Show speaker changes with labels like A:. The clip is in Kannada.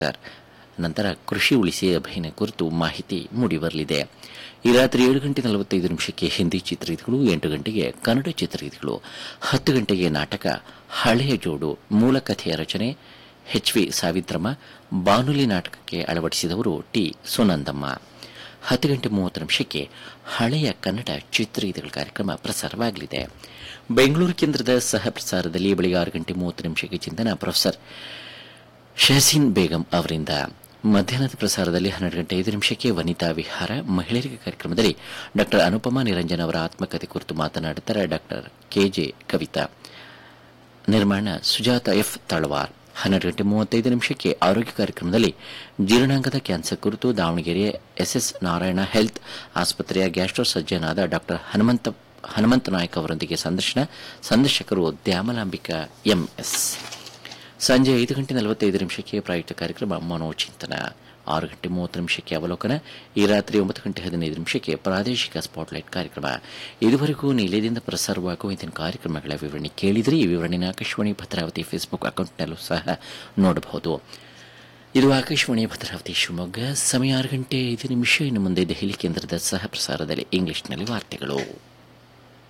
A: ಸರ್ ನಂತರ ಕೃಷಿ ಉಳಿಸಿ ಅಭಿಯಾನ ಕುರಿತು ಮಾಹಿತಿ ಮೂಡಿಬರಲಿದೆ ಈ ರಾತ್ರಿ ಏಳು ಗಂಟೆ ನಲವತ್ತೈದು ನಿಮಿಷಕ್ಕೆ ಹಿಂದಿ ಚಿತ್ರಗೀತೆಗಳು ಎಂಟು ಗಂಟೆಗೆ ಕನ್ನಡ ಚಿತ್ರಗೀತೆಗಳು ಹತ್ತು ಗಂಟೆಗೆ ನಾಟಕ ಹಳೆಯ ಜೋಡು ಮೂಲ ಕಥೆಯ ರಚನೆ ಎಚ್ ವಿ ಸಾವಿತ್ರಮ್ಮ ಬಾನುಲಿ ನಾಟಕಕ್ಕೆ ಅಳವಡಿಸಿದವರು ಟಿ ಸುನಂದಮ್ಮ ಹತ್ತು ಗಂಟೆ ಮೂವತ್ತು ನಿಮಿಷಕ್ಕೆ ಹಳೆಯ ಕನ್ನಡ ಚಿತ್ರಗೀತೆಗಳ ಕಾರ್ಯಕ್ರಮ ಪ್ರಸಾರವಾಗಲಿದೆ ಬೆಂಗಳೂರು ಕೇಂದ್ರದ ಸಹ ಪ್ರಸಾರದಲ್ಲಿ ಬೆಳಿಗ್ಗೆ ಆರು ಗಂಟೆ ಮೂವತ್ತು ನಿಮಿಷಕ್ಕೆ ಚಿಂತನ ಪ್ರೊಫೆಸರ್ ಶಹಸೀನ್ ಬೇಗಂ ಅವರಿಂದ ಮಧ್ಯಾಹ್ನದ ಪ್ರಸಾರದಲ್ಲಿ ಹನ್ನೆರಡು ಗಂಟೆ ಐದು ನಿಮಿಷಕ್ಕೆ ವನಿತಾ ವಿಹಾರ ಮಹಿಳೆಯರಿಗೆ ಕಾರ್ಯಕ್ರಮದಲ್ಲಿ ಡಾಕ್ಟರ್ ಅನುಪಮಾ ನಿರಂಜನ್ ಅವರ ಆತ್ಮಕಥೆ ಕುರಿತು ಮಾತನಾಡುತ್ತಾರೆ ಡಾಕ್ಟರ್ ಕೆಜೆ ಕವಿತಾ ನಿರ್ಮಾಣ ಸುಜಾತ ಎಫ್ ತಳವಾರ್ ಹನ್ನೆರಡು ಗಂಟೆ ಮೂವತ್ತೈದು ನಿಮಿಷಕ್ಕೆ ಆರೋಗ್ಯ ಕಾರ್ಯಕ್ರಮದಲ್ಲಿ ಜೀರ್ಣಾಂಗದ ಕ್ಯಾನ್ಸರ್ ಕುರಿತು ದಾವಣಗೆರೆಯ ಎಸ್ಎಸ್ ನಾರಾಯಣ ಹೆಲ್ತ್ ಆಸ್ಪತ್ರೆಯ ಗ್ಯಾಸ್ಟ್ರೋ ಸರ್ಜನ್ ಆದ ಡಾಕ್ಟರ್ ಹನುಮಂತ ಹನುಮಂತ ನಾಯ್ಕ ಅವರೊಂದಿಗೆ ಸಂದರ್ಶನ ಸಂದರ್ಶಕರು ದ್ಯಾಮಲಾಂಬಿಕಾ ಎಂಎಸ್ ಸಂಜೆ ಐದು ಗಂಟೆ ನಲವತ್ತೈದು ನಿಮಿಷಕ್ಕೆ ಪ್ರಾಯುಕ್ತ ಕಾರ್ಯಕ್ರಮ ಮನೋಚಿಂತನ ಆರು ಗಂಟೆ ಮೂವತ್ತು ನಿಮಿಷಕ್ಕೆ ಅವಲೋಕನ ಈ ರಾತ್ರಿ ಒಂಬತ್ತು ಗಂಟೆ ಹದಿನೈದು ನಿಮಿಷಕ್ಕೆ ಪ್ರಾದೇಶಿಕ ಸ್ಪಾಟ್ಲೈಟ್ ಕಾರ್ಯಕ್ರಮ ಇದುವರೆಗೂ ನಿಲಯದಿಂದ ಪ್ರಸಾರವಾಗುವ ಇಂದಿನ ಕಾರ್ಯಕ್ರಮಗಳ ವಿವರಣೆ ಕೇಳಿದರೆ ಈ ವಿವರಣೆನ ಆಕಾಶವಾಣಿ ಭದ್ರಾವತಿ ಫೇಸ್ಬುಕ್ ಅಕೌಂಟ್ನಲ್ಲೂ ಸಹ ನೋಡಬಹುದು ಇದು ಆಕಾಶವಾಣಿ ಭದ್ರಾವತಿ ಶಿವಮೊಗ್ಗ ಸಮಯ ಆರು ಗಂಟೆ ಐದು ನಿಮಿಷ ಇನ್ನು ಮುಂದೆ ದೆಹಲಿ ಕೇಂದ್ರದ ಸಹ ಪ್ರಸಾರದಲ್ಲಿ ಇಂಗ್ಲಿಷ್ನಲ್ಲಿ ವಾರ್ತೆಗಳು